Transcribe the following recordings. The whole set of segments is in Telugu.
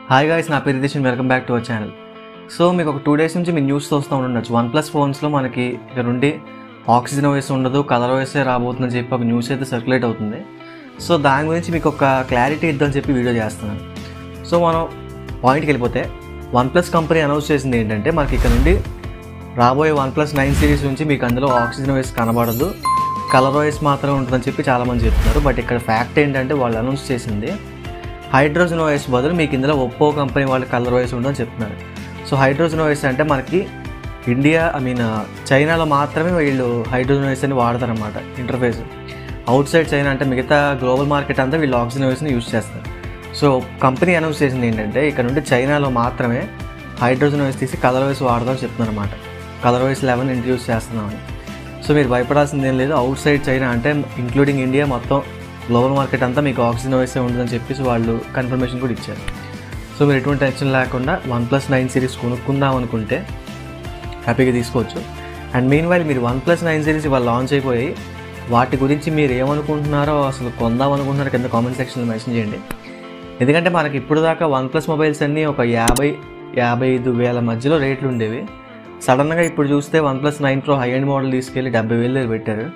హాయ్ గాయస్ నా పేరు Ritesh welcome back to our channel so మీకు ఒక టూ డేస్ నుంచి మీరు న్యూస్ చూస్తూ ఉండొచ్చు వన్ ప్లస్ ఫోన్స్లో మనకి ఇక్కడ నుండి ఆక్సిజన్ ఓఎస్ ఉండదు కలర్ ఓఎస్ఏ రాబోతుందని చెప్పి ఒక న్యూస్ అయితే సర్క్యులేట్ అవుతుంది సో దాని గురించి మీకు ఒక క్లారిటీ ఇద్దామని చెప్పి వీడియో చేస్తున్నాను సో మనం పాయింట్కి వెళ్ళిపోతే వన్ ప్లస్ కంపెనీ అనౌన్స్ చేసింది ఏంటంటే మనకి ఇక్కడ నుండి రాబోయే వన్ ప్లస్ నైన్ సిరీస్ నుంచి మీకు అందులో ఆక్సిజన్ ఓఎస్ కనబడదు కలర్ ఓఎస్ మాత్రమే ఉంటుందని చెప్పి చాలామంది చెప్తున్నారు బట్ ఇక్కడ ఫ్యాక్ట్ ఏంటంటే వాళ్ళు అనౌన్స్ చేసింది హైడ్రోజన్ ఓఎస్ బదులు మీకు ఇందులో ఒప్పో కంపెనీ వాళ్ళు కలర్ ఓఎస్ ఉందని చెప్తున్నారు సో హైడ్రోజన్ ఓఎస్ అంటే మనకి ఇండియా ఐ మీన్ చైనాలో మాత్రమే వీళ్ళు హైడ్రోజన్ ఓఎస్ అని వాడతారనమాట ఇంటర్ఫేస్ అవుట్ సైడ్ చైనా అంటే మిగతా గ్లోబల్ మార్కెట్ అంతా వీళ్ళు ఆక్సిజన్ ఓఎస్ని యూస్ చేస్తారు సో కంపెనీ అనౌన్స్ చేసింది ఏంటంటే ఇక్కడ నుండి చైనాలో మాత్రమే హైడ్రోజన్ ఓఎస్ తీసి కలర్ ఓఎస్ వాడదామని చెప్తున్నారు అనమాట కలర్ ఓఎస్ లెవెన్ ఇంట్రడ్యూస్ చేస్తున్నామని సో మీరు భయపడాల్సింది ఏం లేదు అవుట్ సైడ్ చైనా అంటే ఇంక్లూడింగ్ ఇండియా మొత్తం గ్లోబల్ మార్కెట్ అంతా మీకు ఆక్సిజన్ ఓఎస్ఏ ఉంటుందని చెప్పేసి వాళ్ళు కన్ఫర్మేషన్ కూడా ఇచ్చారు సో మీరు ఎటువంటి టెన్షన్ లేకుండా వన్ ప్లస్ నైన్ సిరీస్ కొనుక్కుందాం అనుకుంటే హ్యాపీగా తీసుకోవచ్చు అండ్ మెయిన్ వైల్ మీరు వన్ ప్లస్ నైన్ సిరీస్ ఇవాళ లాంచ్ అయిపోయి వాటి గురించి మీరు ఏమనుకుంటున్నారో అసలు కొందాం అనుకుంటున్నారో కింద కామెంట్ సెక్షన్లో మెన్షన్ చేయండి ఎందుకంటే మనకి ఇప్పుడు దాకా వన్ ప్లస్ మొబైల్స్ అన్నీ ఒక యాభై యాభై ఐదు వేల మధ్యలో రేట్లు ఉండేవి సడన్గా ఇప్పుడు చూస్తే OnePlus nine pro high end model తీసుకెళ్ళి డెబ్బై వేలు దగ్గర పెట్టారు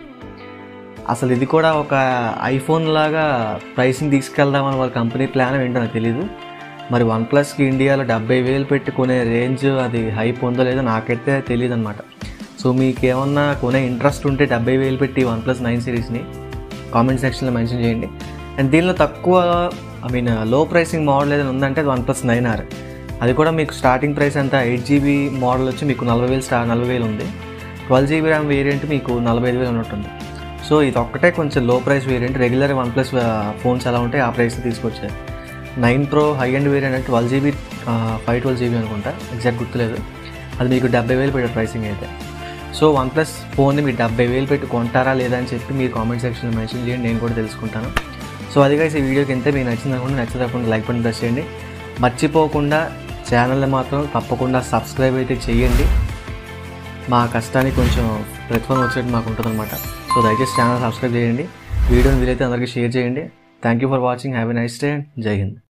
అసలు ఇది కూడా ఒక ఐఫోన్ లాగా ప్రైసింగ్ తీసుకెళ్దామని వాళ్ళ కంపెనీ ప్లాన్ ఏంటో నాకు తెలీదు మరి వన్ ప్లస్కి ఇండియాలో డెబ్బై వేలు పెట్టి కొనే రేంజ్ అది హైప్ ఉందో లేదో నాకైతే తెలియదు అనమాట సో మీకు ఏమన్నా కొనే ఇంట్రెస్ట్ ఉంటే డెబ్బై వేలు పెట్టి వన్ ప్లస్ నైన్ సిరీస్ని కామెంట్ సెక్షన్లో మెన్షన్ చేయండి అండ్ దీనిలో తక్కువ I mean low pricing model ఏదైనా ఉందంటే అది వన్ ప్లస్ నైన్ ఆర్ అది కూడా మీకు స్టార్టింగ్ ప్రైస్ అంతా ఎయిట్ జీబీ మోడల్ వచ్చి మీకు నలభై వేలు స్టా నలభై వేలు ఉంది ట్వెల్వ్ జీబీ ర్యామ్ వేరియంట్ మీకు నలభై ఐదు వేలు ఉన్నట్టుంది సో ఇది ఒక్కటే కొంచెం low price variant regular OnePlus phones ఎలా ఉంటాయి ఆ ప్రైస్ తీసుకొచ్చారు nine pro high end variant అంటే twelve GB five twelve GB అనుకుంటా ఎగ్జాక్ట్ గుర్తులేదు అది మీకు డెబ్బై వేలు పెట్టే ప్రైసింగ్ అయితే సో వన్ ప్లస్ ఫోన్ని మీరు డెబ్బై వేలు పెట్టి కొంటారా లేదా అని చెప్పి మీరు కామెంట్ సెక్షన్లో మెన్షన్ చేయండి నేను కూడా తెలుసుకుంటాను సో అది guys ఈ వీడియోకి ఎంత మీకు నచ్చింది అనుకుంటే నచ్చితే తప్పకుండా లైక్ బటన్ ప్రెస్ చేయండి మర్చిపోకుండా ఛానల్ని మాత్రం తప్పకుండా సబ్స్క్రైబ్ అయితే చేయండి మా కష్టానికి కొంచెం ప్రతిఫలం వచ్చేట్టు మాకు ఉంటుందన్నమాట సో దయచేసి ఛానల్ సబ్స్క్రైబ్ చేయండి వీడియోని వీలైతే అందరికీ షేర్ చేయండి thank you for watching have a nice day Jai Hind